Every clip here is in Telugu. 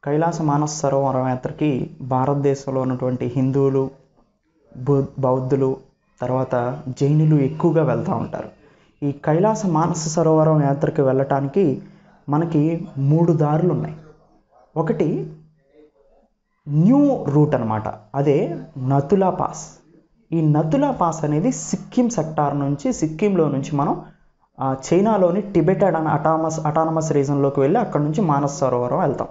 కైలాస మానస సరోవరం యాత్రకి భారతదేశంలో ఉన్నటువంటి హిందువులు బౌ- బౌద్ధులు తర్వాత జైనులు ఎక్కువగా వెళ్తూ ఉంటారు ఈ కైలాస మానస సరోవరం యాత్రకి వెళ్ళటానికి మనకి మూడు దారులు ఉన్నాయి ఒకటి న్యూ రూట్ అనమాట అదే నతులా పాస్ ఈ నతులా పాస్ అనేది సిక్కిం సెక్టార్ నుంచి సిక్కింలో నుంచి మనం ఆ, చైనాలోని టిబెట్ అటాన అటామస్ అటానమస్ రీజన్లోకి వెళ్ళి అక్కడ నుంచి మానస సరోవరం వెళ్తాం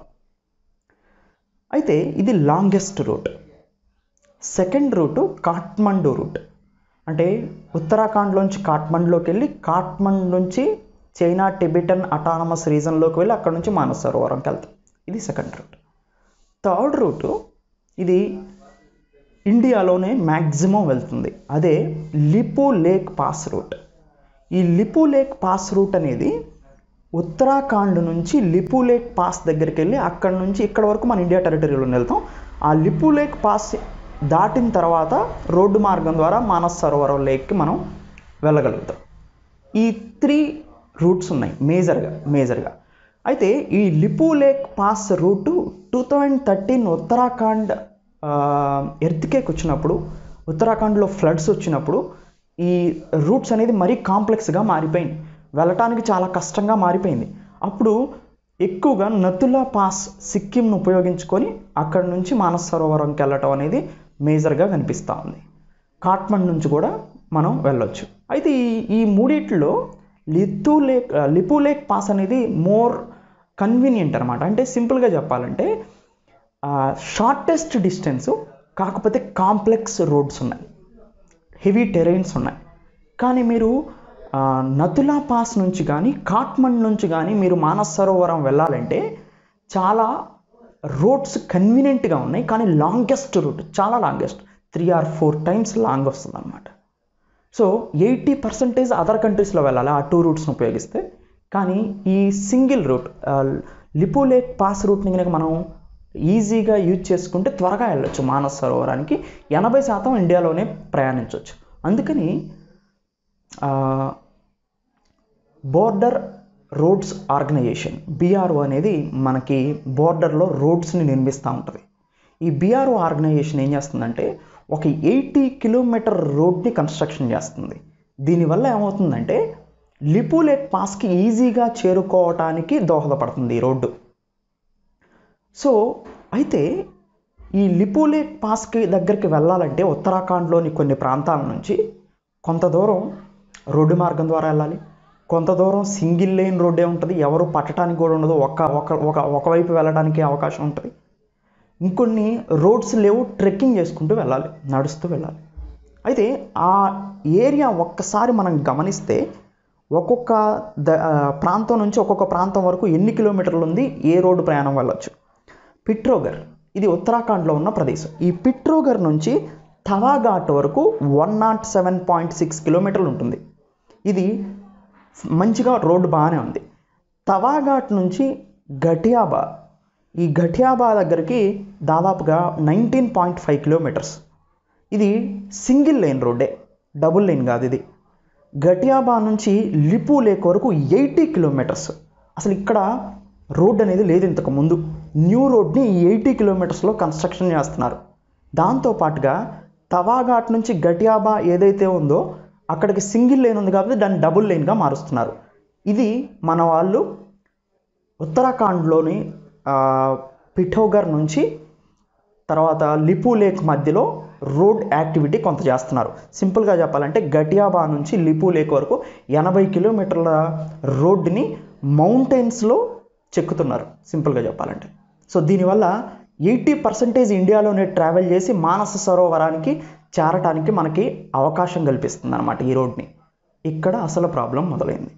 అయితే ఇది longest route second route Kathmandu route అంటే ఉత్తరాఖండ్లోంచి కాట్మండ్లోకి వెళ్ళి కాట్మండ్ నుంచి చైనా టిబెటన్ అటానమస్ రీజన్లోకి వెళ్ళి అక్కడ నుంచి మానస సరోవరంకి వెళ్తాం ఇది సెకండ్ రూట్ థర్డ్ రూటు ఇది ఇండియాలోనే మ్యాక్సిమం వెళ్తుంది అదే లిపు లేక్ పాస్ రూట్ ఈ లిపు లేక్ పాస్ రూట్ అనేది ఉత్తరాఖండ్ నుంచి లిపు లేక్ పాస్ దగ్గరికి వెళ్ళి అక్కడ నుంచి ఇక్కడ వరకు మన ఇండియా టెరిటరీలో వెళ్తాం ఆ లిపు లేక్ పాస్ దాటిన తర్వాత రోడ్డు మార్గం ద్వారా మానస్ సరోవరం లేక్కి మనం వెళ్ళగలుగుతాం ఈ త్రీ రూట్స్ ఉన్నాయి మేజర్గా మేజర్గా అయితే ఈ Lipulekh pass route two thousand thirteen Uttarakhand earthquake వచ్చినప్పుడు ఉత్తరాఖండ్లో ఫ్లడ్స్ వచ్చినప్పుడు ఈ రూట్స్ అనేది మరీ కాంప్లెక్స్గా మారిపోయింది వెళ్ళటానికి చాలా కష్టంగా మారిపోయింది అప్పుడు ఎక్కువగా నతులా పాస్ సిక్కింను ఉపయోగించుకొని అక్కడ నుంచి మానస సరోవరంకి వెళ్ళటం అనేది మేజర్గా కనిపిస్తూ ఉంది కాట్మండ్ నుంచి కూడా మనం వెళ్ళొచ్చు అయితే ఈ ఈ మూడిట్లో లిత్తు లేక్ లిపు లేక్ పాస్ అనేది మోర్ కన్వీనియంట్ అనమాట అంటే సింపుల్గా చెప్పాలంటే షార్టెస్ట్ డిస్టెన్స్ కాకపోతే కాంప్లెక్స్ రోడ్స్ ఉన్నాయి హెవీ టెరైన్స్ ఉన్నాయి కానీ మీరు ఆ, నతులా పాస్ నుంచి కానీ కాట్మండ్ నుంచి కానీ మీరు మానస్ సరోవరం వెళ్ళాలంటే చాలా రోడ్స్ కన్వీనియంట్గా ఉన్నాయి కానీ లాంగెస్ట్ రూట్ చాలా longest three or four times long వస్తుంది అనమాట సో ఎయిటీ పర్సెంటేజ్ అదర్ కంట్రీస్లో వెళ్ళాలి ఆ టూ రూట్స్ని ఉపయోగిస్తే కానీ ఈ single route Lipulekh pass రూట్ని కనుక మనం ఈజీగా యూజ్ చేసుకుంటే త్వరగా వెళ్ళొచ్చు మానస్ సరోవరానికి ఎనభై శాతం ఇండియాలోనే ప్రయాణించవచ్చు అందుకని బోర్డర్ రోడ్స్ ఆర్గనైజేషన్ బీఆర్ఓ అనేది మనకి బోర్డర్లో రోడ్స్ని నిర్మిస్తూ ఉంటుంది ఈ బీఆర్ఓ ఆర్గనైజేషన్ ఏం చేస్తుందంటే ఒక ఎయిటీ కిలోమీటర్ రోడ్ని కన్స్ట్రక్షన్ చేస్తుంది దీనివల్ల ఏమవుతుందంటే లిపు లేక్ పాస్కి ఈజీగా చేరుకోవటానికి దోహదపడుతుంది ఈ రోడ్డు సో అయితే ఈ లిపు లేక్ పాస్కి దగ్గరికి వెళ్ళాలంటే ఉత్తరాఖండ్లోని కొన్ని ప్రాంతాల నుంచి కొంత దూరం రోడ్డు మార్గం ద్వారా వెళ్ళాలి కొంత దూరం సింగిల్ లేన్ రోడ్డే ఉంటుంది ఎవరు పట్టడానికి కూడా ఉండదు ఒక ఒక ఒక ఒకవైపు వెళ్ళడానికి అవకాశం ఉంటుంది ఇంకొన్ని రోడ్స్ లేవు ట్రెక్కింగ్ చేసుకుంటూ వెళ్ళాలి నడుస్తూ వెళ్ళాలి అయితే ఆ ఏరియా ఒక్కసారి మనం గమనిస్తే ఒక్కొక్క ద ఆ, ప్రాంతం నుంచి ఒక్కొక్క ప్రాంతం వరకు ఎన్ని కిలోమీటర్లు ఉంది ఏ రోడ్డు ప్రయాణం వెళ్ళొచ్చు పిట్రోగర్ ఇది ఉత్తరాఖండ్లో ఉన్న ప్రదేశం ఈ పిట్రోగర్ నుంచి తవాఘాట్ వరకు one naught seven point six కిలోమీటర్లు ఉంటుంది ఇది మంచిగా రోడ్డు బాగానే ఉంది తవాఘాట్ నుంచి ఘటియాబా ఈ ఘటియాబా దగ్గరికి దాదాపుగా నైన్టీన్ పాయింట్ ఫైవ్ కిలోమీటర్స్ ఇది సింగిల్ లేన్ రోడ్డే డబుల్ లేన్ కాదు ఇది ఘటియాబా నుంచి లిపు లేక్ వరకు ఎయిటీ కిలోమీటర్స్ అసలు ఇక్కడ రోడ్ అనేది లేదు ఇంతకు ముందు న్యూ రోడ్ని ఎయిటీ కిలోమీటర్స్లో కన్స్ట్రక్షన్ చేస్తున్నారు దాంతో పాటుగా తవాఘాట్ నుంచి గటియాబా ఏదైతే ఉందో అక్కడికి సింగిల్ లేన్ ఉంది కాబట్టి దాన్ని డబుల్ లేన్గా మారుస్తున్నారు ఇది మన వాళ్ళు ఉత్తరాఖండ్లోని ఆ, పిఠోగర్ నుంచి తర్వాత లిపు లేక్ మధ్యలో రోడ్ యాక్టివిటీ కొంత చేస్తున్నారు సింపుల్గా చెప్పాలంటే గటియాబా నుంచి లిపు లేక్ వరకు ఎనభై కిలోమీటర్ల రోడ్డుని మౌంటైన్స్లో చెక్కుతున్నారు సింపుల్గా చెప్పాలంటే సో దీనివల్ల ఎయిటీ పర్సెంటేజ్ ఇండియాలోనే ట్రావెల్ చేసి మానస సరోవరానికి చేరటానికి మనకి అవకాశం కల్పిస్తుంది అనమాట ఈ రోడ్ని ఇక్కడ అసలు ప్రాబ్లం మొదలైంది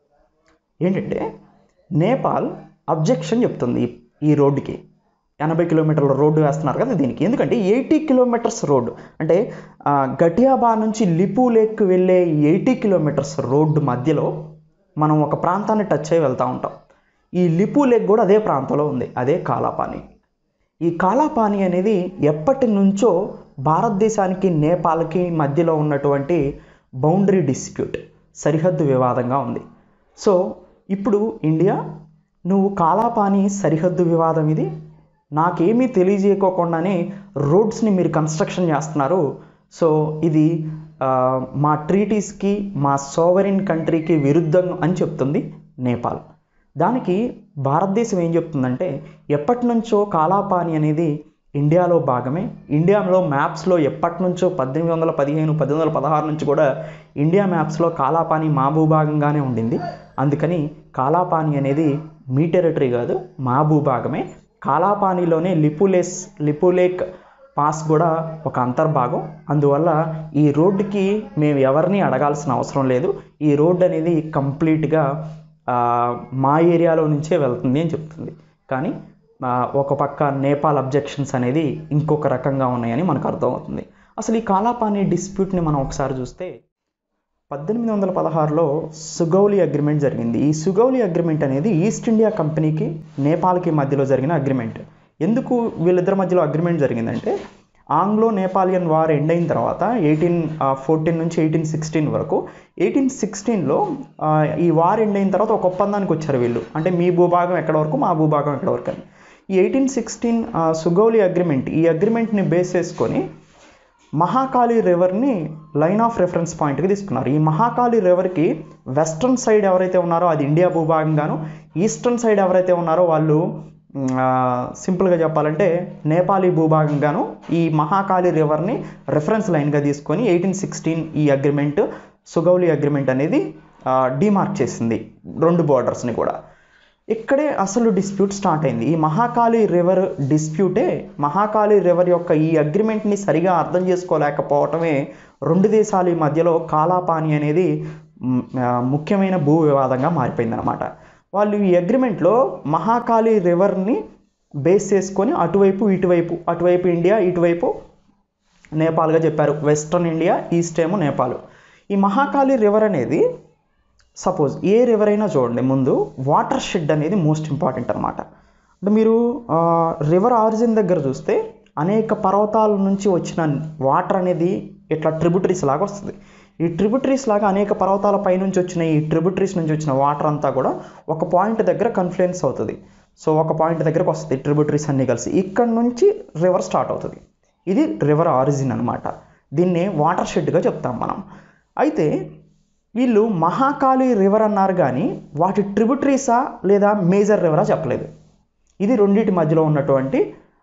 ఏంటంటే నేపాల్ అబ్జెక్షన్ చెప్తుంది ఈ- ఈ రోడ్డుకి ఎనభై కిలోమీటర్ల రోడ్డు వేస్తున్నారు కదా దీనికి ఎందుకంటే ఎయిటీ కిలోమీటర్స్ రోడ్డు అంటే ఆ, గటియాబా నుంచి లిపు లేక్ వెళ్ళే ఎయిటీ కిలోమీటర్స్ రోడ్డు మధ్యలో మనం ఒక ప్రాంతాన్ని టచ్ అయ్యి వెళ్తూ ఉంటాం ఈ లిపు లేక్ కూడా అదే ప్రాంతంలో ఉంది అదే కాలాపాని ఈ కాలాపాని అనేది ఎప్పటి నుంచో భారతదేశానికి నేపాల్కి మధ్యలో ఉన్నటువంటి బౌండరీ డిస్ప్యూట్ సరిహద్దు వివాదంగా ఉంది సో ఇప్పుడు ఇండియా నువ్వు కాలాపాని సరిహద్దు వివాదం ఇది నాకేమీ తెలియజేయకోకుండానే రోడ్స్ని మీరు కన్స్ట్రక్షన్ చేస్తున్నారు సో ఇది ఆ, మా ట్రీటీస్కి మా సోవరిన్ కంట్రీకి విరుద్ధం అని చెప్తుంది నేపాల్ దానికి భారతదేశం ఏం చెప్తుందంటే ఎప్పటి నుంచో కాలాపాని అనేది ఇండియాలో భాగమే ఇండియాలో మ్యాప్స్లో ఎప్పటి నుంచో పద్దెనిమిది వందల పదిహేను పద్దెనిమిది వందల పదహారు నుంచి కూడా ఇండియా మ్యాప్స్లో కాలాపాని మా భూభాగంగానే ఉండింది అందుకని కాలాపాని అనేది మీ టెరిటరీ కాదు మా భూభాగమే కాలాపానిలోనే లిపులేస్ లిపులేక్ పాస్ కూడా ఒక అంతర్భాగం అందువల్ల ఈ రోడ్డుకి మేము ఎవరిని అడగాల్సిన అవసరం లేదు ఈ రోడ్డు అనేది కంప్లీట్గా ఆ, మా ఏరియాలో నుంచే వెళ్తుంది అని చెప్తుంది కానీ ఆ, ఒక పక్క నేపాల్ అబ్జెక్షన్స్ అనేది ఇంకొక రకంగా ఉన్నాయని మనకు అర్థమవుతుంది అసలు ఈ కాలాపాని డిస్ప్యూట్ని మనం ఒకసారి చూస్తే పద్దెనిమిది వందల పదహారులో సుగౌలి అగ్రిమెంట్ జరిగింది ఈ సుగౌలి అగ్రిమెంట్ అనేది ఈస్ట్ ఇండియా కంపెనీకి నేపాల్కి మధ్యలో జరిగిన అగ్రిమెంట్ ఎందుకు వీళ్ళిద్దరి మధ్యలో అగ్రిమెంట్ జరిగిందంటే ఆంగ్లో నేపాలియన్ వార్ ఎండ్ అయిన తర్వాత ఎయిటీన్ ఫోర్టీన్ నుంచి ఎయిటీన్ సిక్స్టీన్ వరకు ఎయిటీన్ సిక్స్టీన్లో ఈ వార్ ఎండ్ అయిన తర్వాత ఒక ఒప్పందానికి వచ్చారు వీళ్ళు అంటే మీ భూభాగం ఎక్కడ వరకు మా భూభాగం ఎక్కడ వరకు అని ఈ ఎయిటీన్ సిక్స్టీన్ సుగౌలి అగ్రిమెంట్ ఈ అగ్రిమెంట్ని బేస్ చేసుకొని మహాకాళి రివర్ని లైన్ ఆఫ్ రెఫరెన్స్ పాయింట్కి తీసుకున్నారు ఈ మహాకాళి రివర్కి వెస్ట్రన్ సైడ్ ఎవరైతే ఉన్నారో అది ఇండియా భూభాగంగాను ఈస్టర్న్ సైడ్ ఎవరైతే ఉన్నారో వాళ్ళు మ్, ఆ, సింపుల్గా చెప్పాలంటే నేపాలీ భూభాగంగాను ఈ మహాకాళి రివర్ని రెఫరెన్స్ లైన్గా తీసుకొని ఎయిటీన్ సిక్స్టీన్ ఈ అగ్రిమెంట్ సుగౌలి అగ్రిమెంట్ అనేది డిమార్క్ చేసింది రెండు బోర్డర్స్ని కూడా ఇక్కడే అసలు డిస్ప్యూట్ స్టార్ట్ అయింది ఈ మహాకాళి రివర్ డిస్ప్యూటే మహాకాళి రివర్ యొక్క ఈ అగ్రిమెంట్ని సరిగా అర్థం చేసుకోలేకపోవటమే రెండు దేశాల మధ్యలో కాలాపాని అనేది మ్, ఆ, ముఖ్యమైన భూ వివాదంగా మారిపోయిందనమాట వాళ్ళు ఈ అగ్రిమెంట్లో మహాకాళి రివర్ని బేస్ చేసుకొని అటువైపు ఇటువైపు అటువైపు ఇండియా ఇటువైపు నేపాల్గా చెప్పారు వెస్ట్రన్ ఇండియా ఈస్ట్ ఏమో నేపాల్ ఈ మహాకాళి రివర్ అనేది సపోజ్ ఏ రివర్ అయినా చూడండి ముందు వాటర్ షెడ్ అనేది మోస్ట్ ఇంపార్టెంట్ అనమాట అంటే మీరు రివర్ ఆరిజిన్ దగ్గర చూస్తే అనేక పర్వతాల నుంచి వచ్చిన వాటర్ అనేది ఇట్లా ట్రిబ్యూటరీస్ లాగా వస్తుంది ఈ ట్రిబ్యూటరీస్ లాగా అనేక పర్వతాల పైనుంచి వచ్చిన ఈ ట్రిబ్యూటరీస్ నుంచి వచ్చిన వాటర్ అంతా కూడా ఒక పాయింట్ దగ్గర కన్ఫ్లుయెన్స్ అవుతుంది సో ఒక పాయింట్ దగ్గరకు వస్తుంది ట్రిబ్యూటరీస్ అన్నీ కలిసి ఇక్కడ నుంచి రివర్ స్టార్ట్ అవుతుంది ఇది రివర్ ఆరిజిన్ అనమాట దీన్ని వాటర్ షెడ్గా చెప్తాం మనం అయితే వీళ్ళు మహాకాళి రివర్ అన్నారు కానీ వాటి ట్రిబ్యూటరీసా లేదా మేజర్ రివరా చెప్పలేదు ఇది రెండింటి మధ్యలో ఉన్నటువంటి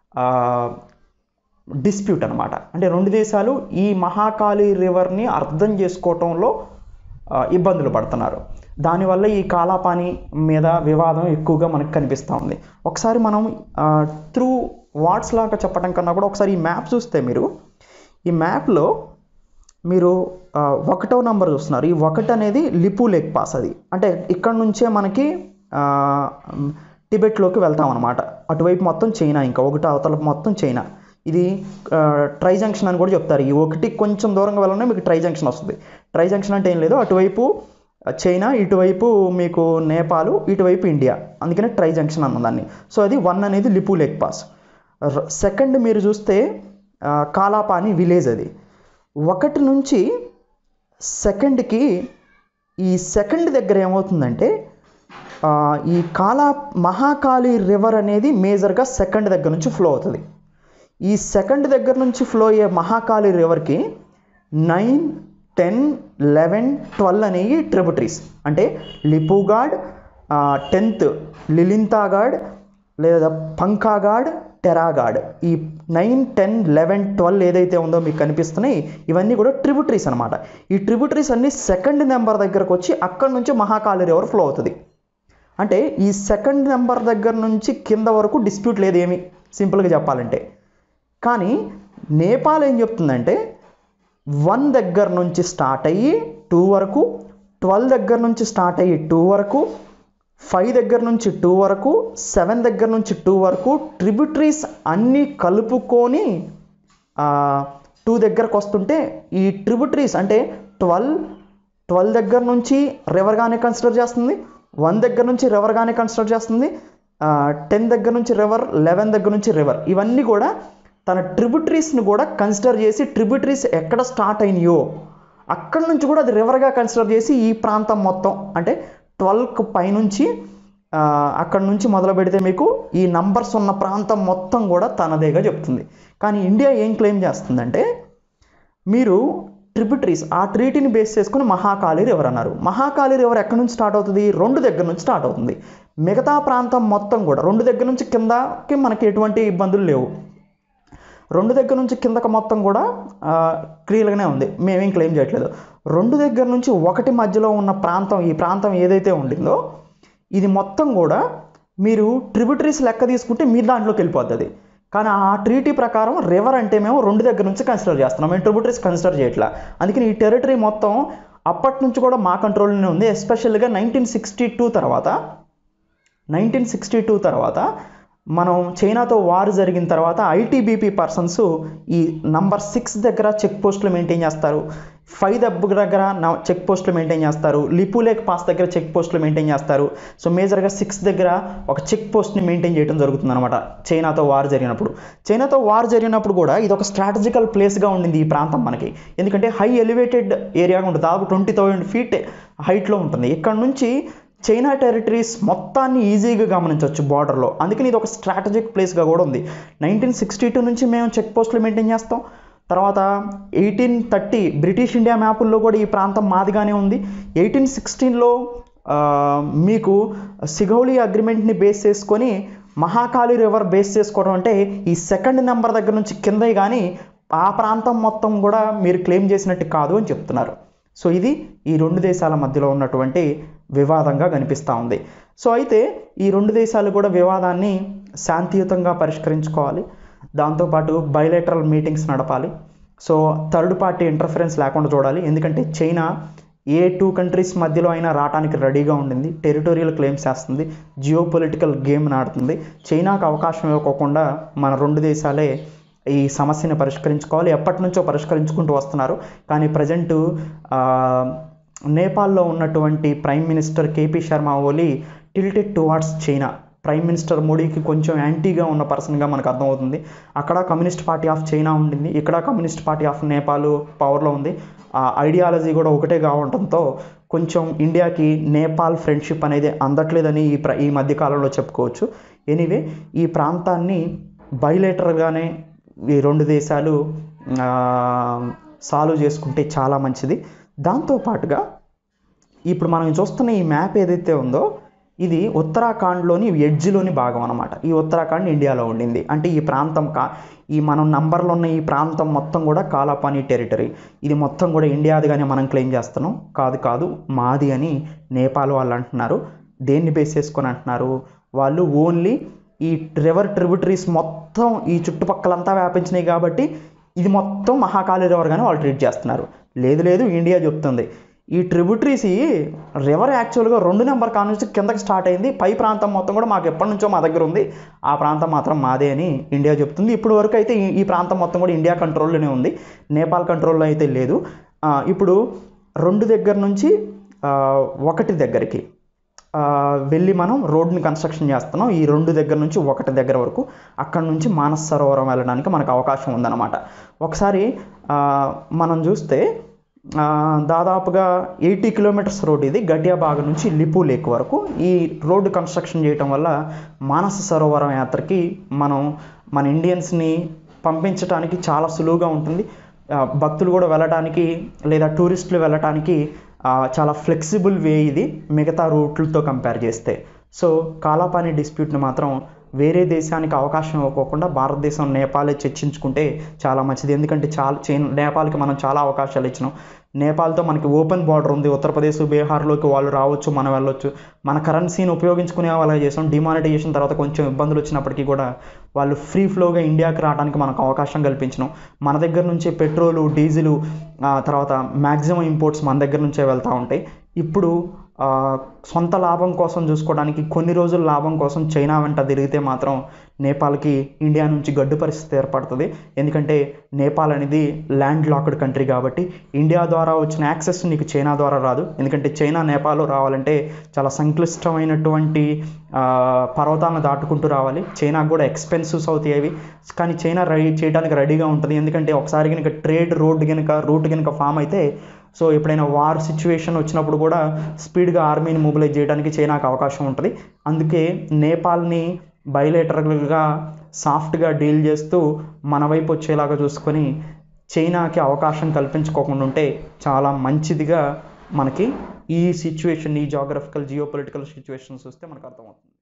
డిస్ప్యూట్ అనమాట అంటే రెండు దేశాలు ఈ మహాకాళి రివర్ని అర్థం చేసుకోవటంలో ఆ, ఇబ్బందులు పడుతున్నారు దానివల్ల ఈ కాలాపాని మీద వివాదం ఎక్కువగా మనకు కనిపిస్తూ ఉంది ఒకసారి మనం త్రూ వాట్స్ లాగా చెప్పడం కన్నా కూడా ఒకసారి ఈ మ్యాప్ చూస్తే మీరు ఈ మ్యాప్లో మీరు ఆ, ఒకటో నంబర్ చూస్తున్నారు ఈ ఒకటి అనేది లిపు లేక్ పాస్ అది అంటే ఇక్కడ నుంచే మనకి ఆ, టిబెట్లోకి వెళ్తాం అనమాట అటువైపు మొత్తం చైనా ఇంకా ఒకటి అవతల మొత్తం చైనా ఇది ఆ, ట్రై జంక్షన్ అని కూడా చెప్తారు ఈ ఒకటి కొంచెం దూరంగా వెళ్ళగానే మీకు ట్రై జంక్షన్ వస్తుంది ట్రై జంక్షన్ అంటే ఏం లేదు అటువైపు చైనా ఇటువైపు మీకు నేపాల్ ఇటువైపు ఇండియా అందుకనే ట్రై జంక్షన్ అన్న దాన్ని సో అది వన్ అనేది లిపు లేక్ పాస్ సెకండ్ మీరు చూస్తే ఆ, కాలాపాని విలేజ్ అది ఒకటి నుంచి సెకండ్కి ఈ సెకండ్ దగ్గర ఏమవుతుందంటే ఆ, ఈ కాలా మహాకాళి రివర్ అనేది మేజర్గా సెకండ్ దగ్గర నుంచి ఫ్లో అవుతుంది ఈ సెకండ్ దగ్గర నుంచి ఫ్లో అయ్యే మహాకాళి రివర్కి నైన్ టెన్ లెవెన్ ట్వెల్వ్ అనేవి ట్రిబ్యూటరీస్ అంటే లిపుగాడ్ టెన్త్ లిలింతాగాడ్ లేదా పంకాగాడ్ టెరాగాడ్ ఈ నైన్ టెన్ లెవెన్ ట్వెల్వ్ ఏదైతే ఉందో మీకు కనిపిస్తున్నాయి ఇవన్నీ కూడా ట్రిబ్యూటరీస్ అనమాట ఈ ట్రిబ్యూటరీస్ అన్ని సెకండ్ నెంబర్ దగ్గరకు వచ్చి అక్కడ నుంచి మహాకాళి రివర్ ఫ్లో అవుతుంది అంటే ఈ సెకండ్ నెంబర్ దగ్గర నుంచి కింద వరకు డిస్ప్యూట్ లేదు ఏమి సింపుల్గా చెప్పాలంటే కానీ నేపాల్ ఏం చెప్తుందంటే వన్ దగ్గర నుంచి స్టార్ట్ అయ్యి టూ వరకు ట్వెల్వ్ దగ్గర నుంచి స్టార్ట్ అయ్యి టూ వరకు ఫైవ్ దగ్గర నుంచి టూ వరకు సెవెన్ దగ్గర నుంచి టూ వరకు ట్రిబ్యూటరీస్ అన్నీ కలుపుకొని టూ దగ్గరకు వస్తుంటే ఈ ట్రిబ్యూటరీస్ అంటే ట్వెల్వ్ ట్వెల్వ్ దగ్గర నుంచి రివర్గానే కన్సిడర్ చేస్తుంది వన్ దగ్గర నుంచి రివర్గానే కన్సిడర్ చేస్తుంది టెన్ దగ్గర నుంచి రివర్ లెవెన్ దగ్గర నుంచి రివర్ ఇవన్నీ కూడా తన ట్రిబ్యూటరీస్ని కూడా కన్సిడర్ చేసి ట్రిబ్యూటరీస్ ఎక్కడ స్టార్ట్ అయినాయో అక్కడ నుంచి కూడా అది రివర్గా కన్సిడర్ చేసి ఈ ప్రాంతం మొత్తం అంటే ట్వెల్వ్కి పైనుంచి ఆ, అక్కడ నుంచి మొదలు పెడితే మీకు ఈ నంబర్స్ ఉన్న ప్రాంతం మొత్తం కూడా తనదేగా చెప్తుంది కానీ ఇండియా ఏం క్లెయిమ్ చేస్తుందంటే మీరు ట్రిబ్యూటరీస్ ఆ ట్రీటీని బేస్ చేసుకుని మహాకాళి రివర్ అన్నారు మహాకాళి రివర్ ఎక్కడి నుంచి స్టార్ట్ అవుతుంది రెండు దగ్గర నుంచి స్టార్ట్ అవుతుంది మిగతా ప్రాంతం మొత్తం కూడా రెండు దగ్గర నుంచి కిందకి మనకి ఎటువంటి ఇబ్బందులు లేవు రెండు దగ్గర నుంచి కిందకి మొత్తం కూడా క్లియర్గానే ఉంది మేమేం క్లెయిమ్ చేయట్లేదు రెండు దగ్గర నుంచి ఒకటి మధ్యలో ఉన్న ప్రాంతం ఈ ప్రాంతం ఏదైతే ఉండిందో ఇది మొత్తం కూడా మీరు ట్రిబ్యూటరీస్ లెక్క తీసుకుంటే మీ దాంట్లోకి వెళ్ళిపోతుంది కానీ ఆ ట్రీటీ ప్రకారం రివర్ అంటే మేము రెండు దగ్గర నుంచి కన్సిడర్ చేస్తున్నాం మేము ట్రిబ్యూటరీస్ కన్సిడర్ చేయట్లా అందుకని ఈ టెరిటరీ మొత్తం అప్పటి నుంచి కూడా మా కంట్రోల్లోనే ఉంది ఎస్పెషల్గా నైన్టీన్ సిక్స్టీ టూ తర్వాత నైన్టీన్ సిక్స్టీ టూ తర్వాత మనం చైనాతో వార్ జరిగిన తర్వాత ఐటీబీపీ పర్సన్స్ ఈ నంబర్ సిక్స్ దగ్గర చెక్ పోస్టులు మెయింటైన్ చేస్తారు ఫైవ్ దగ్గర న- చెక్ పోస్టులు మెయింటైన్ చేస్తారు లిపులేక్ పాస్ దగ్గర చెక్ పోస్టులు మెయింటైన్ చేస్తారు సో మేజర్గా సిక్స్ దగ్గర ఒక చెక్ పోస్ట్ని మెయింటైన్ చేయడం జరుగుతుంది అనమాట చైనాతో వార్ జరిగినప్పుడు చైనాతో వార్ జరిగినప్పుడు కూడా ఇది ఒక స్ట్రాటజికల్ ప్లేస్గా ఉండింది ఈ ప్రాంతం మనకి ఎందుకంటే హై ఎలివేటెడ్ ఏరియాగా ఉంటుంది దాదాపు ట్వంటీ థౌజండ్ ఫీట్ హైట్లో ఉంటుంది ఇక్కడ నుంచి చైనా టెరిటరీస్ మొత్తాన్ని ఈజీగా గమనించవచ్చు బార్డర్లో అందుకని ఇది ఒక స్ట్రాటజిక్ ప్లేస్గా కూడా ఉంది నైన్టీన్ సిక్స్టీ టూ నుంచి మేము చెక్ పోస్టులు మెయింటైన్ చేస్తాం తర్వాత ఎయిటీన్ థర్టీ బ్రిటిష్ ఇండియా మ్యాపుల్లో కూడా ఈ ప్రాంతం మాదిగానే ఉంది ఎయిటీన్ సిక్స్టీన్లో మీకు సిగౌలి అగ్రిమెంట్ని బేస్ చేసుకొని మహాకాళి రివర్ బేస్ చేసుకోవడం అంటే ఈ సెకండ్ నెంబర్ దగ్గర నుంచి కింద కానీ ఆ ప్రాంతం మొత్తం కూడా మీరు క్లెయిమ్ చేసినట్టు కాదు అని చెప్తున్నారు సో ఇది ఈ రెండు దేశాల మధ్యలో ఉన్నటువంటి వివాదంగా కనిపిస్తూ ఉంది సో అయితే ఈ రెండు దేశాలు కూడా వివాదాన్ని శాంతియుతంగా పరిష్కరించుకోవాలి దాంతోపాటు బయలేటరల్ మీటింగ్స్ నడపాలి సో థర్డ్ పార్టీ ఇంటర్ఫరెన్స్ లేకుండా చూడాలి ఎందుకంటే చైనా ఏ టూ కంట్రీస్ మధ్యలో అయినా రావడానికి రెడీగా ఉండింది టెరిటోరియల్ క్లెయిమ్స్ చేస్తుంది జియో పొలిటికల్ గేమ్ ఆడుతుంది చైనాకు అవకాశం ఇవ్వకోకుండా మన రెండు దేశాలే ఈ సమస్యను పరిష్కరించుకోవాలి ఎప్పటి నుంచో పరిష్కరించుకుంటూ వస్తున్నారు కానీ ప్రజెంటు నేపాల్లో ఉన్నటువంటి prime minister KP Sharma Oli tilted towards China prime minister మోడీకి కొంచెం యాంటీగా ఉన్న పర్సన్గా మనకు అర్థమవుతుంది అక్కడ కమ్యూనిస్ట్ పార్టీ ఆఫ్ చైనా ఉండింది ఇక్కడ కమ్యూనిస్ట్ పార్టీ ఆఫ్ నేపాల్ పవర్లో ఉంది ఆ ఐడియాలజీ కూడా ఒకటే ఉండటంతో కొంచెం ఇండియాకి నేపాల్ ఫ్రెండ్షిప్ అనేది అందట్లేదని ఈ ప్ర ఈ మధ్య కాలంలో చెప్పుకోవచ్చు ఎనీవే ఈ ప్రాంతాన్ని బయలేటర్గానే ఈ రెండు దేశాలు సాల్వ్ చేసుకుంటే చాలా మంచిది దాంతోపాటుగా ఇప్పుడు మనం చూస్తున్న ఈ మ్యాప్ ఏదైతే ఉందో ఇది ఉత్తరాఖండ్లోని ఎడ్జ్లోని భాగం అనమాట ఈ ఉత్తరాఖండ్ ఇండియాలో ఉండింది అంటే ఈ ప్రాంతం కా ఈ మనం నంబర్లో ఉన్న ఈ ప్రాంతం మొత్తం కూడా కాలాపాని టెరిటరీ ఇది మొత్తం కూడా ఇండియాదిగానే మనం క్లెయిమ్ చేస్తున్నాం కాదు కాదు మాది అని నేపాల్ వాళ్ళు అంటున్నారు దేన్ని బేస్ చేసుకొని అంటున్నారు వాళ్ళు ఓన్లీ ఈ రివర్ ట్రిబ్యూటరీస్ మొత్తం ఈ చుట్టుపక్కలంతా వ్యాపించినాయి కాబట్టి ఇది మొత్తం మహాకాళి రివర్ కానీ వాళ్ళు ట్రీట్ చేస్తున్నారు లేదు లేదు ఇండియా చెప్తుంది ఈ ట్రిబ్యూటరీస్ రివర్ యాక్చువల్గా రెండు నెంబర్ కాడ నుంచి కిందకి స్టార్ట్ అయింది పై ప్రాంతం మొత్తం కూడా మాకు ఎప్పటి నుంచో మా దగ్గర ఉంది ఆ ప్రాంతం మాత్రం మాదే అని ఇండియా చెప్తుంది ఇప్పుడు వరకు అయితే ఈ- ఈ ప్రాంతం మొత్తం కూడా ఇండియా కంట్రోల్లోనే ఉంది నేపాల్ కంట్రోల్లో అయితే లేదు ఆ, ఇప్పుడు రెండు దగ్గర నుంచి ఆ, ఒకటి దగ్గరికి ఆ, వెళ్ళి మనం రోడ్ని కన్స్ట్రక్షన్ చేస్తున్నాం ఈ రెండు దగ్గర నుంచి ఒకటి దగ్గర వరకు అక్కడ నుంచి మానస్ సరోవరం వెళ్ళడానికి మనకు అవకాశం ఉందన్నమాట ఒకసారి ఆ, మనం చూస్తే ఆ, దాదాపుగా ఎయిటీ కిలోమీటర్స్ రోడ్ ఇది గటియాబాగ్ నుంచి లిపు లేక్ వరకు ఈ రోడ్డు కన్స్ట్రక్షన్ చేయటం వల్ల మానస సరోవరం యాత్రకి మనం మన ఇండియన్స్ని పంపించడానికి చాలా సులువుగా ఉంటుంది ఆ, భక్తులు కూడా వెళ్ళడానికి లేదా టూరిస్టులు వెళ్ళటానికి ఆ, చాలా ఫ్లెక్సిబుల్ వే ఇది మిగతా రూట్లతో కంపేర్ చేస్తే సో కాలాపాని డిస్ప్యూట్ని మాత్రం వేరే దేశానికి అవకాశం ఇవ్వకోకుండా భారతదేశం నేపాలే చర్చించుకుంటే చాలా మంచిది ఎందుకంటే చాలా చైనా నేపాల్కి మనం చాలా అవకాశాలు ఇచ్చినాం నేపాల్తో మనకి ఓపెన్ బార్డర్ ఉంది ఉత్తరప్రదేశ్ బీహార్లోకి వాళ్ళు రావచ్చు మనం వెళ్ళొచ్చు మన కరెన్సీని ఉపయోగించుకునే వాళ్ళ చేసాం డిమానిటైజేషన్ తర్వాత కొంచెం ఇబ్బందులు వచ్చినప్పటికీ కూడా వాళ్ళు ఫ్రీ ఫ్లోగా ఇండియాకి రావడానికి మనకు అవకాశం కల్పించినాం మన దగ్గర నుంచే పెట్రోలు డీజిలు ఆ, తర్వాత మ్యాక్సిమం ఇంపోర్ట్స్ మన దగ్గర నుంచే వెళ్తూ ఉంటాయి ఇప్పుడు ఆ, సొంత లాభం కోసం చూసుకోవడానికి కొన్ని రోజుల లాభం కోసం చైనా వెంట తిరిగితే మాత్రం నేపాల్కి ఇండియా నుంచి గడ్డు పరిస్థితి ఏర్పడుతుంది ఎందుకంటే నేపాల్ అనేది ల్యాండ్ లాక్డ్ కంట్రీ కాబట్టి ఇండియా ద్వారా వచ్చిన యాక్సెస్ నీకు చైనా ద్వారా రాదు ఎందుకంటే చైనా నేపాల్ రావాలంటే చాలా సంక్లిష్టమైనటువంటి ఆ, పర్వతాలను దాటుకుంటూ రావాలి చైనాకు కూడా ఎక్స్పెన్సివ్స్ అవుతాయి అవి కానీ చైనా రెడీ చేయడానికి రెడీగా ఉంటుంది ఎందుకంటే ఒకసారి కనుక ట్రేడ్ రోడ్ కనుక రూట్ కనుక ఫామ్ అయితే సో ఎప్పుడైనా వార్ సిచ్యువేషన్ వచ్చినప్పుడు కూడా స్పీడ్గా ఆర్మీని మొబిలైజ్ చేయడానికి చైనాకు అవకాశం ఉంటుంది అందుకే నేపాల్ని బయలేటరల్గా సాఫ్ట్గా డీల్ చేస్తూ మన వైపు వచ్చేలాగా చూసుకొని చైనాకి అవకాశం కల్పించుకోకుండా ఉంటే చాలా మంచిదిగా మనకి ఈ సిచ్యువేషన్ ఈ జాగ్రఫికల్ జియో పొలిటికల్ సిచ్యువేషన్స్ వస్తే మనకు అర్థమవుతుంది